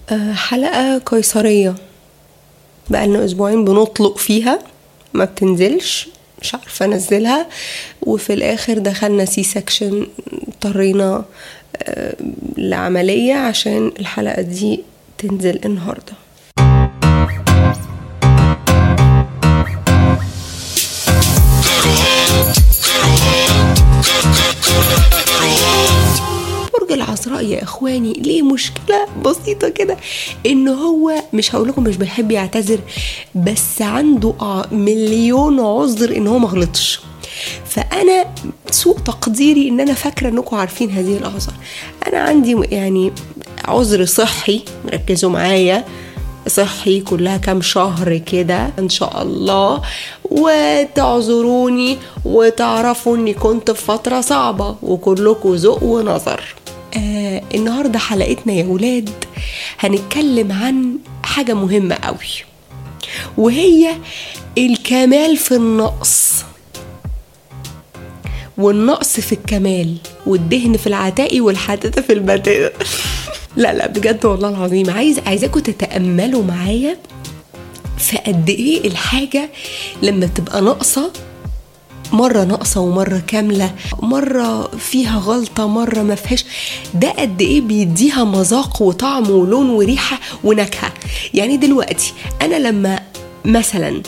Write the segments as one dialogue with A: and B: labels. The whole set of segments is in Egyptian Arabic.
A: آه، حلقة قيصرية بقالنا أسبوعين بنطلق فيها ما بتنزلش مش عارفة أنزلها وفي الآخر دخلنا سي سكشن اضطرينا آه، لعملية عشان الحلقة دي تنزل النهارده برج العذراء يا اخواني ليه مشكله بسيطه كده ان هو مش هقول لكم مش بيحب يعتذر بس عنده ع- مليون عذر ان هو ما غلطش فانا سوء تقديري ان انا فاكره انكم عارفين هذه الاعذار انا عندي يعني عذر صحي ركزوا معايا صحي كلها كام شهر كده ان شاء الله وتعذروني وتعرفوا اني كنت في فترة صعبة وكلكم ذوق ونظر آه النهاردة حلقتنا يا ولاد هنتكلم عن حاجة مهمة قوي وهي الكمال في النقص والنقص في الكمال والدهن في العتاء والحتاتة في البتاء لا لا بجد والله العظيم عايز عايزاكم تتأملوا معايا في قد ايه الحاجة لما تبقى ناقصة مرة ناقصة ومرة كاملة مرة فيها غلطة مرة ما فيهاش ده قد ايه بيديها مذاق وطعم ولون وريحة ونكهة يعني دلوقتي انا لما مثلا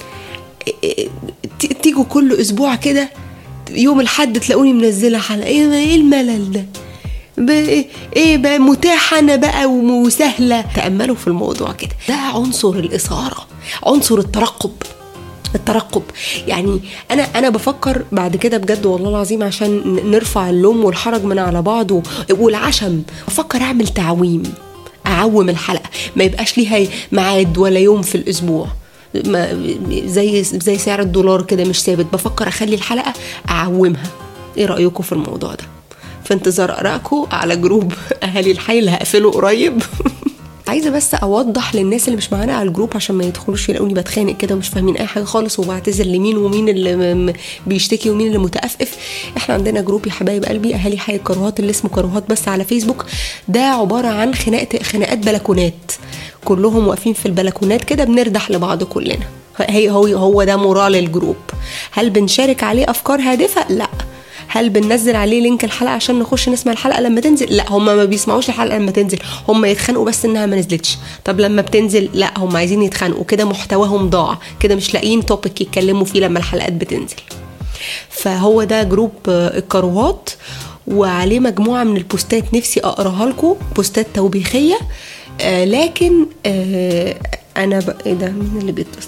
A: ت- تيجوا كل اسبوع كده يوم الحد تلاقوني منزلة حلقة ايه ايه الملل ده ب- ايه بقى متاحة انا بقى وسهلة تأملوا في الموضوع كده ده عنصر الإثارة عنصر الترقب الترقب يعني انا انا بفكر بعد كده بجد والله العظيم عشان ن- نرفع اللوم والحرج من على بعض و- والعشم بفكر اعمل تعويم اعوم الحلقه ما يبقاش ليها ميعاد ولا يوم في الاسبوع ما زي زي سعر الدولار كده مش ثابت بفكر اخلي الحلقه اعومها ايه رايكم في الموضوع ده في انتظار ارائكم على جروب اهالي الحي اللي هقفله قريب عايزه بس اوضح للناس اللي مش معانا على الجروب عشان ما يدخلوش يلاقوني بتخانق كده ومش فاهمين اي حاجه خالص وبعتذر لمين ومين اللي م- م- بيشتكي ومين اللي متأفف احنا عندنا جروب يا حبايب قلبي اهالي حي الكروهات اللي اسمه كروهات بس على فيسبوك ده عباره عن خناقه خناقات بلكونات كلهم واقفين في البلكونات كده بنردح لبعض كلنا هي هو هو ده مورال الجروب هل بنشارك عليه افكار هادفه لا هل بننزل عليه لينك الحلقه عشان نخش نسمع الحلقه لما تنزل لا هم ما بيسمعوش الحلقه لما تنزل هم يتخانقوا بس انها ما نزلتش طب لما بتنزل لا هم عايزين يتخانقوا كده محتواهم ضاع كده مش لاقيين توبيك يتكلموا فيه لما الحلقات بتنزل فهو ده جروب آه، الكروات وعليه مجموعه من البوستات نفسي اقراها لكم بوستات توبيخيه آه لكن آه انا ب... ايه ده مين اللي بيتصل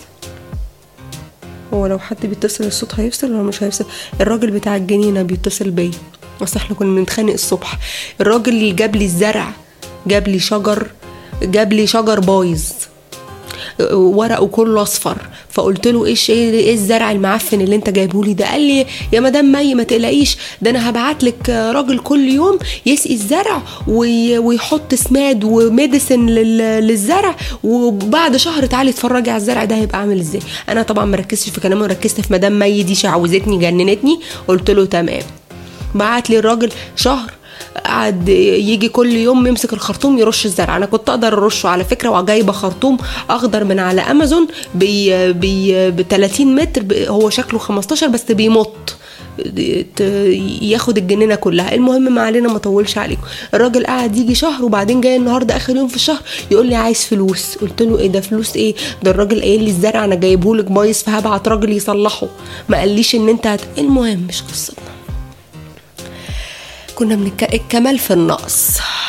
A: هو لو حد بيتصل الصوت هيفصل ولا مش هيفصل الراجل بتاع الجنينة بيتصل بيا بس احنا كنا بنتخانق الصبح الراجل اللي جاب لي الزرع جاب لي شجر جاب لي شجر بايظ ورقه كله اصفر فقلت له ايش ايه إيه الزرع المعفن اللي انت جايبه لي ده قال لي يا مدام مي ما تقلقيش ده انا هبعت لك راجل كل يوم يسقي الزرع وي- ويحط سماد وميديسن لل- للزرع وبعد شهر تعالي اتفرجي على الزرع ده هيبقى عامل ازاي انا طبعا ما ركزتش في كلامه ركزت في مدام مي دي شعوذتني جننتني قلت له تمام بعت لي الراجل شهر قعد يجي كل يوم يمسك الخرطوم يرش الزرع انا كنت اقدر ارشه على فكره وجايبه خرطوم اخضر من على امازون بي بي ب 30 متر ب- هو شكله 15 بس بيمط ت- ياخد الجنينه كلها المهم ما علينا ما اطولش عليكم الراجل قعد يجي شهر وبعدين جاي النهارده اخر يوم في الشهر يقول لي عايز فلوس قلت له ايه ده فلوس ايه ده الراجل قايل لي الزرع انا جايبه لك بايظ فهبعت راجل يصلحه ما قاليش ان انت هت... المهم مش قصتنا كنا بنتك... الكمال في النقص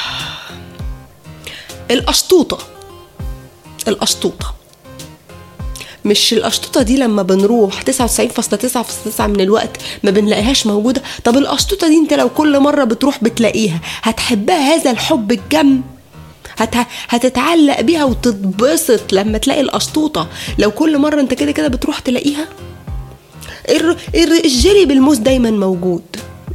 A: الأشطوطة الأشطوطة مش الأشطوطة دي لما بنروح 99.9.9 من الوقت ما بنلاقيهاش موجودة طب الأشطوطة دي انت لو كل مرة بتروح بتلاقيها هتحبها هذا الحب الجم هت... هتتعلق بيها وتتبسط لما تلاقي الأشطوطة لو كل مرة انت كده كده بتروح تلاقيها الر... الر... الجيلي بالموز دايما موجود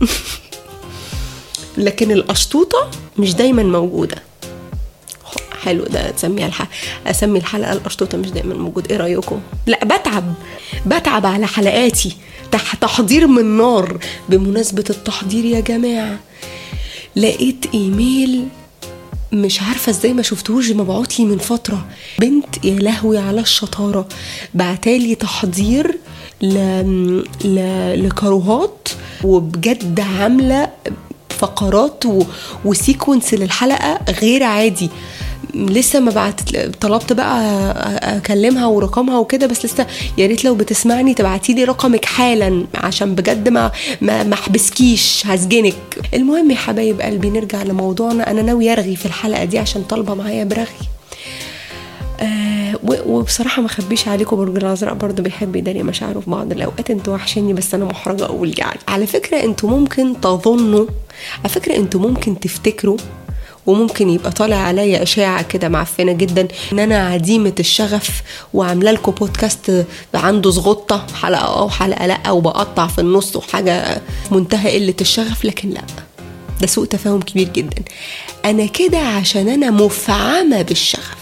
A: لكن الأشطوطة مش دايما موجودة حلو ده تسميها الحلقة اسمي الحلقة الأشطوطة مش دايما موجود ايه رأيكم لا بتعب بتعب على حلقاتي تح تحضير من نار بمناسبة التحضير يا جماعة لقيت ايميل مش عارفة ازاي ما شفتوش مبعوت لي من فترة بنت يا لهوي على الشطارة بعتالي تحضير ل... ل... لكاروهات وبجد عاملة فقرات و... وسيكونس للحلقة غير عادي لسه ما بعت طلبت بقى اكلمها ورقمها وكده بس لسه يا ريت لو بتسمعني تبعتي لي رقمك حالا عشان بجد ما ما, ما احبسكيش هسجنك المهم يا حبايب قلبي نرجع لموضوعنا انا ناوي ارغي في الحلقه دي عشان طالبه معايا برغي آه وبصراحة ما اخبيش عليكم برج الأزرق برضه بيحب يداري مشاعره في بعض الأوقات انتوا وحشني بس أنا محرجة أقول يعني على فكرة انتوا ممكن تظنوا على فكرة انتوا ممكن تفتكروا وممكن يبقى طالع عليا اشاعه كده معفنه جدا ان انا عديمه الشغف وعامله لكم بودكاست عنده زغطه حلقه اه وحلقه لا وبقطع في النص وحاجه منتهى قله الشغف لكن لا ده سوء تفاهم كبير جدا انا كده عشان انا مفعمه بالشغف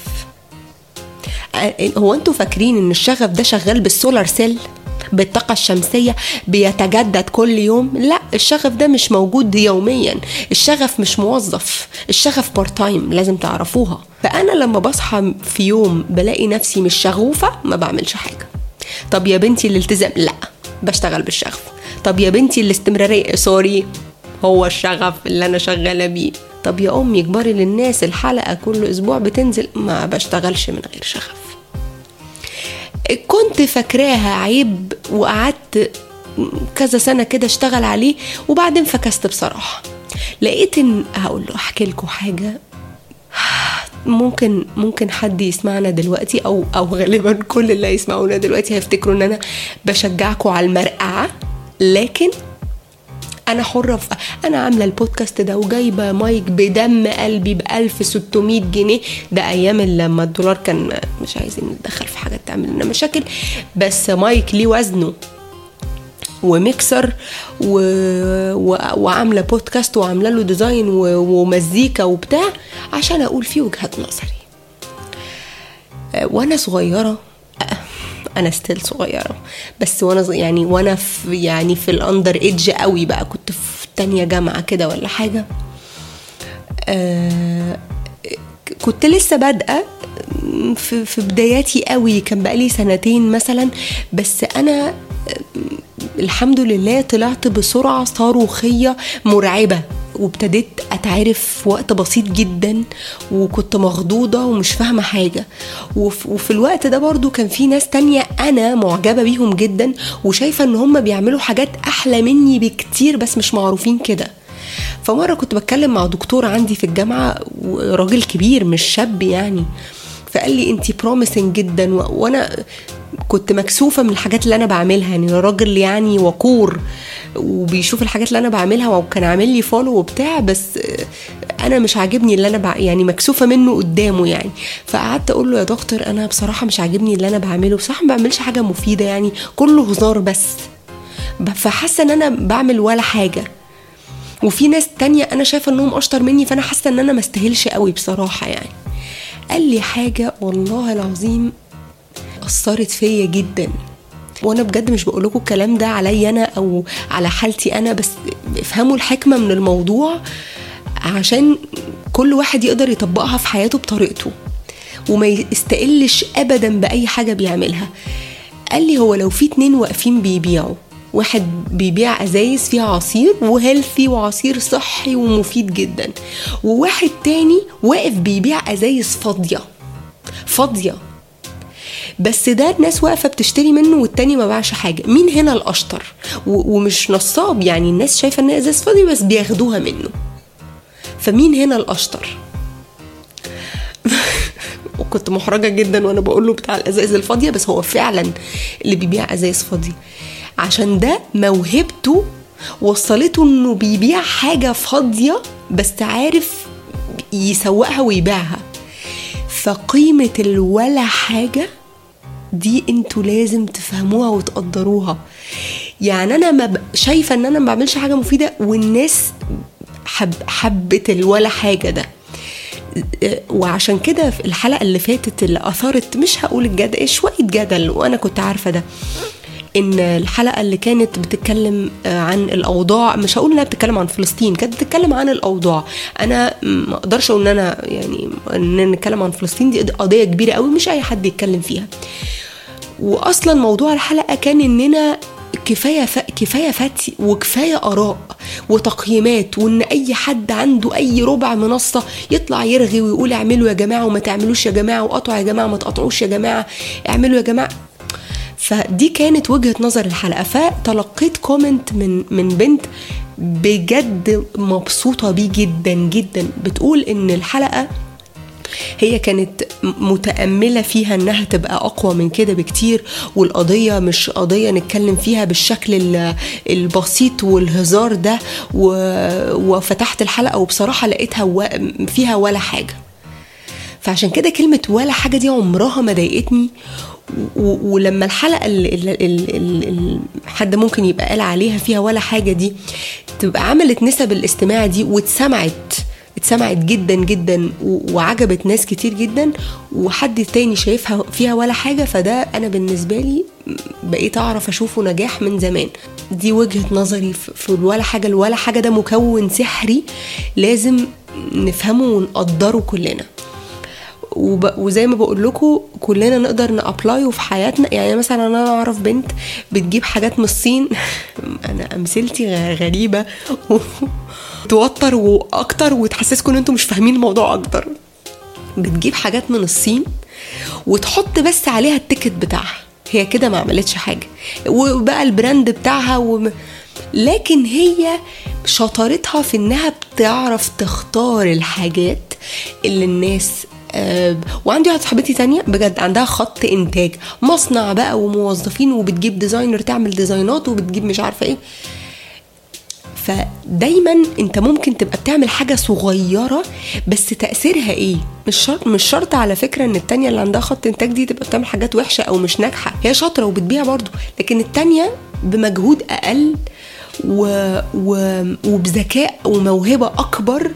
A: هو انتوا فاكرين ان الشغف ده شغال بالسولار سيل بالطاقة الشمسية بيتجدد كل يوم لا الشغف ده مش موجود يوميا الشغف مش موظف الشغف بارت تايم لازم تعرفوها فأنا لما بصحى في يوم بلاقي نفسي مش شغوفة ما بعملش حاجة طب يا بنتي الالتزام لا بشتغل بالشغف طب يا بنتي الاستمرارية سوري هو الشغف اللي أنا شغالة بيه طب يا أمي اجبري للناس الحلقة كل أسبوع بتنزل ما بشتغلش من غير شغف كنت فاكراها عيب وقعدت كذا سنه كده اشتغل عليه وبعدين فكست بصراحه لقيت ان هقول له احكي لكم حاجه ممكن ممكن حد يسمعنا دلوقتي او او غالبا كل اللي هيسمعونا دلوقتي هيفتكروا ان انا بشجعكم على المرقعه لكن انا حره في انا عامله البودكاست ده وجايبه مايك بدم قلبي ب 1600 جنيه ده ايام لما الدولار كان مش عايزين نتدخل في حاجات تعمل لنا مشاكل بس مايك ليه وزنه وميكسر و... و... وعامله بودكاست وعامله له ديزاين و... ومزيكا وبتاع عشان اقول فيه وجهه نظري وانا صغيره انا ستيل صغيره بس وانا يعني وانا في يعني في الاندر ايدج قوي بقى كنت في تانية جامعه كده ولا حاجه آه كنت لسه بادئه في, في بداياتي قوي كان بقالي سنتين مثلا بس انا الحمد لله طلعت بسرعه صاروخيه مرعبه وابتديت اتعرف في وقت بسيط جدا وكنت مخضوضة ومش فاهمة حاجة وفي الوقت ده برضو كان في ناس تانية انا معجبة بيهم جدا وشايفة ان هم بيعملوا حاجات احلى مني بكتير بس مش معروفين كده فمرة كنت بتكلم مع دكتور عندي في الجامعة راجل كبير مش شاب يعني فقال لي انتي بروميسنج جدا وانا كنت مكسوفه من الحاجات اللي انا بعملها يعني راجل يعني وقور وبيشوف الحاجات اللي انا بعملها وكان عامل لي فولو وبتاع بس انا مش عاجبني اللي انا بع... يعني مكسوفه منه قدامه يعني فقعدت اقول له يا دكتور انا بصراحه مش عاجبني اللي انا بعمله بصراحه ما بعملش حاجه مفيده يعني كله هزار بس فحاسه ان انا بعمل ولا حاجه وفي ناس تانية انا شايفه انهم اشطر مني فانا حاسه ان انا ما استاهلش قوي بصراحه يعني قال لي حاجه والله العظيم اثرت فيا جدا وانا بجد مش بقول لكم الكلام ده عليا انا او على حالتي انا بس افهموا الحكمه من الموضوع عشان كل واحد يقدر يطبقها في حياته بطريقته وما يستقلش ابدا باي حاجه بيعملها قال لي هو لو في اتنين واقفين بيبيعوا واحد بيبيع ازايز فيها عصير وهيلثي وعصير صحي ومفيد جدا وواحد تاني واقف بيبيع ازايز فاضيه فاضيه بس ده الناس واقفه بتشتري منه والتاني ما باعش حاجه مين هنا الاشطر ومش نصاب يعني الناس شايفه ان ازاز فاضي بس بياخدوها منه فمين هنا الاشطر وكنت محرجة جدا وانا بقول له بتاع الازايز الفاضية بس هو فعلا اللي بيبيع ازايز فاضية عشان ده موهبته وصلته انه بيبيع حاجة فاضية بس عارف يسوقها ويبيعها فقيمة الولا حاجة دي انتوا لازم تفهموها وتقدروها يعني انا ما ب... شايفه ان انا ما بعملش حاجه مفيده والناس حب حبت الولا حاجه ده وعشان كده في الحلقه اللي فاتت اللي اثارت مش هقول الجدل شويه جدل وانا كنت عارفه ده ان الحلقه اللي كانت بتتكلم آه، عن الاوضاع مش هقول انها بتتكلم عن فلسطين كانت بتتكلم عن الاوضاع انا ما اقدرش اقول ان انا يعني ان نتكلم عن فلسطين دي قضيه كبيره قوي مش اي حد يتكلم فيها واصلا موضوع الحلقه كان اننا كفايه ف... كفايه فتي وكفايه اراء وتقييمات وان اي حد عنده اي ربع منصه يطلع يرغي ويقول اعملوا يا جماعه وما تعملوش يا جماعه وقطعوا يا جماعه ما تقطعوش يا جماعه اعملوا يا جماعه فدي كانت وجهه نظر الحلقه فتلقيت كومنت من من بنت بجد مبسوطه بيه جدا جدا بتقول ان الحلقه هي كانت متأملة فيها إنها تبقى أقوى من كده بكتير والقضية مش قضية نتكلم فيها بالشكل البسيط والهزار ده وفتحت الحلقة وبصراحة لقيتها فيها ولا حاجة فعشان كده كلمة ولا حاجة دي عمرها ما ضايقتني ولما الحلقة اللي, اللي, اللي حد ممكن يبقى قال عليها فيها ولا حاجة دي تبقى عملت نسب الاستماع دي واتسمعت اتسمعت جدا جدا وعجبت ناس كتير جدا وحد تاني شايفها فيها ولا حاجه فده انا بالنسبه لي بقيت اعرف اشوفه نجاح من زمان دي وجهه نظري في ولا حاجه الولا حاجه ده مكون سحري لازم نفهمه ونقدره كلنا وب... وزي ما بقول لكم كلنا نقدر نابلاي في حياتنا يعني مثلا انا اعرف بنت بتجيب حاجات من الصين انا امثلتي غريبه توتر واكتر وتحسسكم ان انتم مش فاهمين الموضوع اكتر بتجيب حاجات من الصين وتحط بس عليها التيكت بتاعها هي كده ما عملتش حاجه وبقى البراند بتاعها و... لكن هي شطارتها في انها بتعرف تختار الحاجات اللي الناس آه وعندي واحده صاحبتي تانية بجد عندها خط انتاج مصنع بقى وموظفين وبتجيب ديزاينر تعمل ديزاينات وبتجيب مش عارفه ايه فدايما انت ممكن تبقى بتعمل حاجه صغيره بس تاثيرها ايه مش شرط مش شرط على فكره ان التانية اللي عندها خط انتاج دي تبقى بتعمل حاجات وحشه او مش ناجحه هي شاطره وبتبيع برضو لكن التانية بمجهود اقل و... و... وبذكاء وموهبه اكبر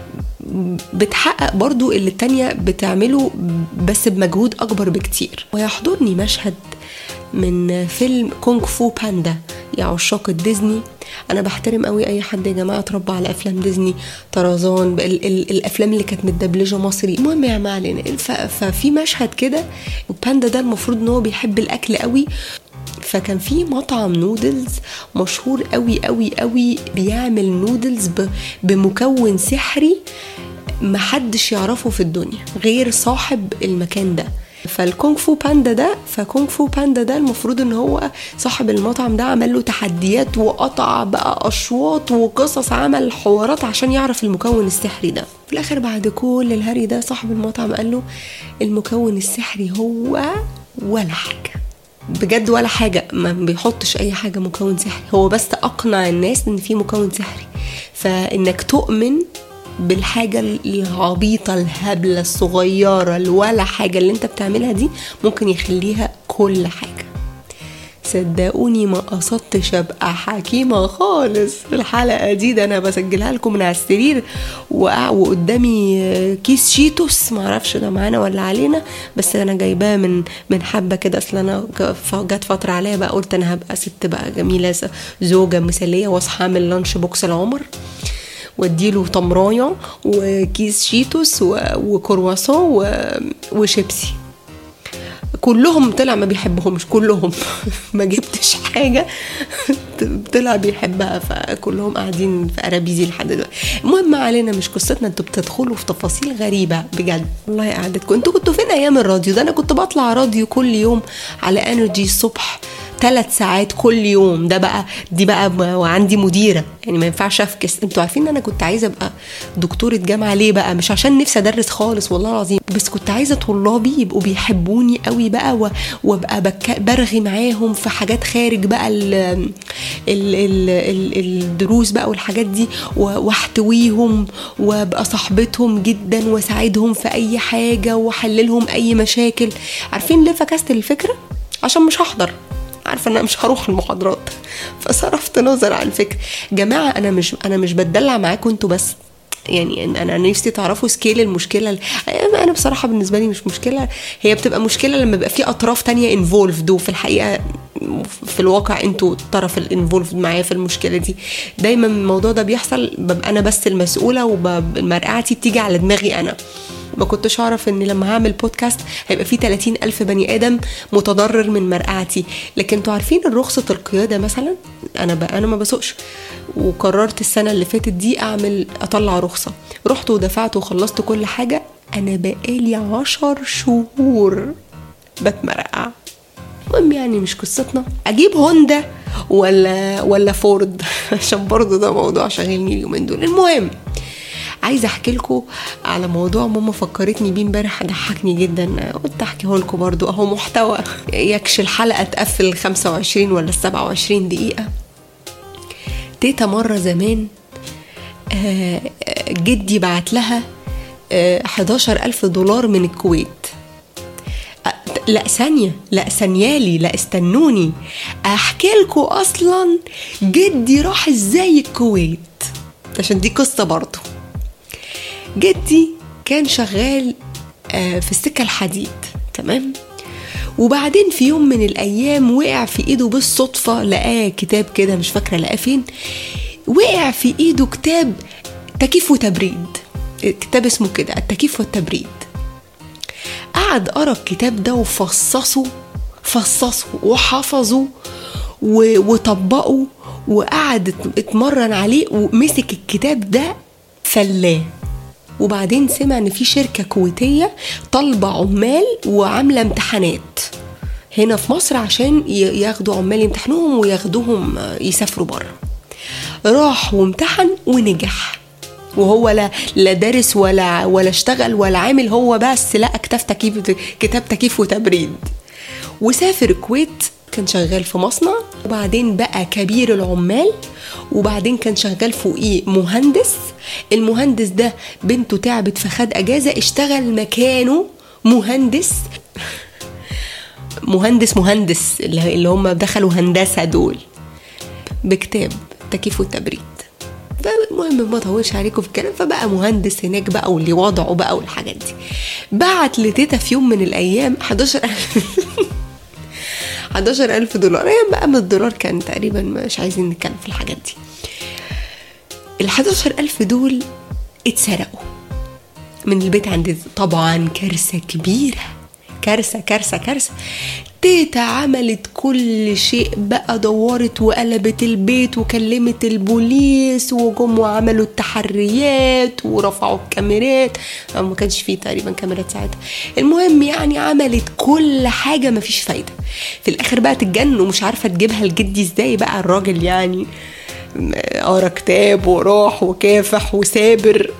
A: بتحقق برضو اللي التانية بتعمله بس بمجهود أكبر بكتير ويحضرني مشهد من فيلم كونغ فو باندا يا عشاق الديزني انا بحترم قوي اي حد يا جماعه اتربى على افلام ديزني طرزان ال ال الافلام اللي كانت متدبلجه مصري المهم يا معلم ففي مشهد كده وباندا ده المفروض ان هو بيحب الاكل قوي فكان في مطعم نودلز مشهور قوي قوي قوي بيعمل نودلز بمكون سحري محدش يعرفه في الدنيا غير صاحب المكان ده فالكونغ فو باندا ده فكونغ فو باندا ده المفروض ان هو صاحب المطعم ده عمل له تحديات وقطع بقى اشواط وقصص عمل حوارات عشان يعرف المكون السحري ده في الاخر بعد كل الهري ده صاحب المطعم قال له المكون السحري هو ولا حاجه بجد ولا حاجة ما بيحطش أي حاجة مكون سحري هو بس أقنع الناس إن في مكون سحري فإنك تؤمن بالحاجة العبيطة الهبلة الصغيرة الولا حاجة اللي انت بتعملها دي ممكن يخليها كل حاجة صدقوني ما قصدتش ابقى حكيمه خالص في الحلقه دي ده انا بسجلها لكم من على السرير وقدامي كيس شيتوس معرفش ده معانا ولا علينا بس انا جايباه من من حبه كده اصل انا جت فتره عليا بقى قلت انا هبقى ست بقى جميله زوجه مثاليه واصحى اعمل لانش بوكس العمر واديله تمرايه وكيس شيتوس وكرواسون وشيبسي كلهم طلع ما بيحبهمش كلهم ما جبتش حاجة طلع بيحبها فكلهم قاعدين في أرابيزي لحد دلوقتي المهم ما علينا مش قصتنا انتوا بتدخلوا في تفاصيل غريبة بجد والله قعدتكم انتوا كنتوا فين أيام الراديو ده أنا كنت بطلع راديو كل يوم على انرجي الصبح ثلاث ساعات كل يوم ده بقى دي بقى وعندي مديره يعني ما ينفعش افكس انتوا عارفين ان انا كنت عايزه ابقى دكتوره جامعه ليه بقى مش عشان نفسي ادرس خالص والله العظيم بس كنت عايزه طلابي يبقوا بيحبوني قوي بقى وابقى بك برغي معاهم في حاجات خارج بقى ال ال ال ال الدروس بقى والحاجات دي واحتويهم وابقى صاحبتهم جدا واساعدهم في اي حاجه واحللهم اي مشاكل عارفين ليه فكست الفكره عشان مش هحضر عارفه ان انا مش هروح المحاضرات فصرفت نظر عن الفكره جماعه انا مش انا مش بتدلع معاكم انتوا بس يعني انا نفسي تعرفوا سكيل المشكله انا بصراحه بالنسبه لي مش مشكله هي بتبقى مشكله لما يبقى في اطراف تانية انفولفد وفي الحقيقه في الواقع انتوا الطرف الانفولفد معايا في المشكله دي دايما الموضوع ده بيحصل ببقى انا بس المسؤوله ومرقعتي بتيجي على دماغي انا ما كنتش اعرف ان لما هعمل بودكاست هيبقى في 30 الف بني ادم متضرر من مرقعتي لكن انتوا عارفين رخصه القياده مثلا انا بقى انا ما بسوقش وقررت السنه اللي فاتت دي اعمل اطلع رخصه رحت ودفعت وخلصت كل حاجه انا بقالي عشر شهور بتمرقع المهم يعني مش قصتنا اجيب هوندا ولا ولا فورد عشان برضه ده موضوع شاغلني اليومين دول المهم عايزه احكي لكم على موضوع ماما فكرتني بيه امبارح ضحكني جدا قلت احكيه لكم برضو اهو محتوى يكش الحلقه تقفل 25 ولا 27 دقيقه تيتا مره زمان آه، جدي بعت لها 11 آه، ألف دولار من الكويت لا ثانية لا ثانيالي لا استنوني احكي لكم اصلا جدي راح ازاي الكويت عشان دي قصة برضه جدي كان شغال آه، في السكة الحديد تمام وبعدين في يوم من الأيام وقع في إيده بالصدفة لقاه كتاب كده مش فاكرة لقاه فين وقع في إيده كتاب تكييف وتبريد كتاب اسمه كده التكييف والتبريد قعد قرا الكتاب ده وفصصه فصصه وحفظه وطبقه وقعد اتمرن عليه ومسك الكتاب ده فلاه وبعدين سمع ان في شركه كويتيه طالبه عمال وعامله امتحانات هنا في مصر عشان ياخدوا عمال يمتحنوهم وياخدوهم يسافروا بره راح وامتحن ونجح وهو لا لا دارس ولا ولا اشتغل ولا عامل هو بس لا كتاب تكييف كتاب تكييف وتبريد وسافر الكويت كان شغال في مصنع وبعدين بقى كبير العمال وبعدين كان شغال فوقيه مهندس المهندس ده بنته تعبت فخد اجازه اشتغل مكانه مهندس مهندس مهندس اللي هم دخلوا هندسه دول بكتاب تكييف والتبريد فالمهم ما اطولش عليكم في الكلام فبقى مهندس هناك بقى واللي وضعه بقى والحاجات دي بعت لتيتا في يوم من الايام 11 11 ألف دولار يعني بقى من الدولار كان تقريبا مش عايزين نتكلم في الحاجات دي ال 11 ألف دول اتسرقوا من البيت عند طبعا كارثة كبيرة كارثة كارثة كارثة تيتا عملت كل شيء بقى دورت وقلبت البيت وكلمت البوليس وجم وعملوا التحريات ورفعوا الكاميرات ما كانش فيه تقريبا كاميرات ساعتها المهم يعني عملت كل حاجه ما فيش فايده في الاخر بقى تتجنن ومش عارفه تجيبها لجدي ازاي بقى الراجل يعني قرا كتاب وراح وكافح وسابر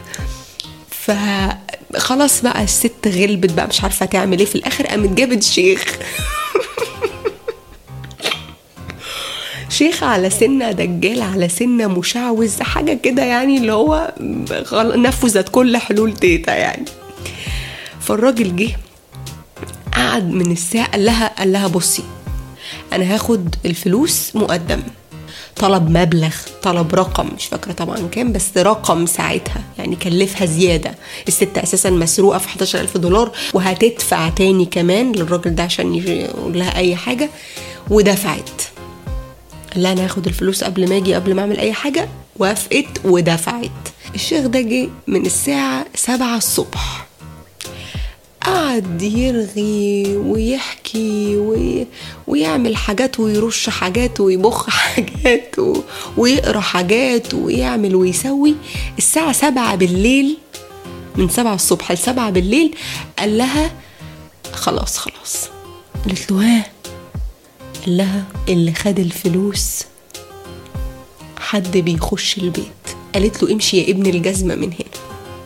A: فخلاص بقى الست غلبت بقى مش عارفه تعمل ايه في الاخر قامت جابت شيخ شيخ على سنة دجال على سنة مشعوذ حاجة كده يعني اللي هو نفذت كل حلول تيتا يعني فالراجل جه قعد من الساعة قال لها قال لها بصي أنا هاخد الفلوس مقدم طلب مبلغ طلب رقم مش فاكرة طبعا كام بس رقم ساعتها يعني كلفها زيادة الست أساسا مسروقة في 11 ألف دولار وهتدفع تاني كمان للراجل ده عشان يقول لها أي حاجة ودفعت قال لها انا هاخد الفلوس قبل ما اجي قبل ما اعمل اي حاجه وافقت ودفعت الشيخ ده جه من الساعه سبعة الصبح قعد يرغي ويحكي وي... ويعمل حاجات ويرش حاجات ويبخ حاجات و... ويقرا حاجات ويعمل ويسوي الساعة سبعة بالليل من سبعة الصبح لسبعة بالليل قال لها خلاص خلاص قالت له ها قال لها اللي خد الفلوس حد بيخش البيت قالت له امشي يا ابن الجزمة من هنا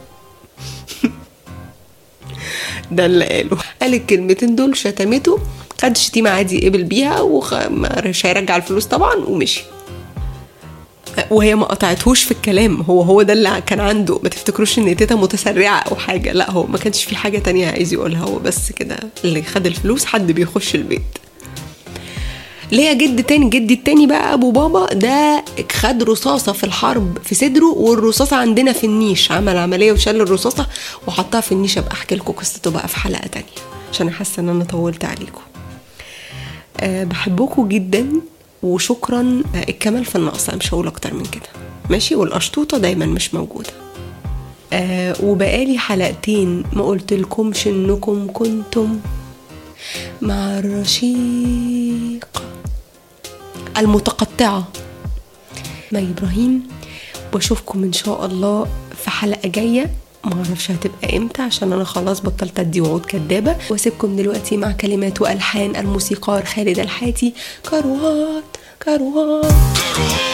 A: ده اللي قاله قال الكلمتين دول شتمته خد شتيمة عادي قبل بيها ومش هيرجع الفلوس طبعا ومشي وهي ما قطعتهوش في الكلام هو هو ده اللي كان عنده ما تفتكروش ان تيتا متسرعه او حاجه لا هو ما كانش في حاجه تانية عايز يقولها هو بس كده اللي خد الفلوس حد بيخش البيت ليا جد تاني جدي التاني بقى ابو بابا ده خد رصاصه في الحرب في صدره والرصاصه عندنا في النيش عمل عمليه وشال الرصاصه وحطها في النيش ابقى احكي لكم قصته بقى في حلقه تانية عشان حاسه ان انا طولت عليكم أه بحبكم جدا وشكرا أه الكمال في النقص مش هقول اكتر من كده ماشي والقشطوطه دايما مش موجوده أه وبقالي حلقتين ما قلتلكمش انكم كنتم مع الرشيق المتقطعة مي إبراهيم واشوفكم إن شاء الله في حلقة جاية ما اعرفش هتبقى امتى عشان انا خلاص بطلت ادي وعود كدابه واسيبكم دلوقتي مع كلمات والحان الموسيقار خالد الحاتي كروات كروات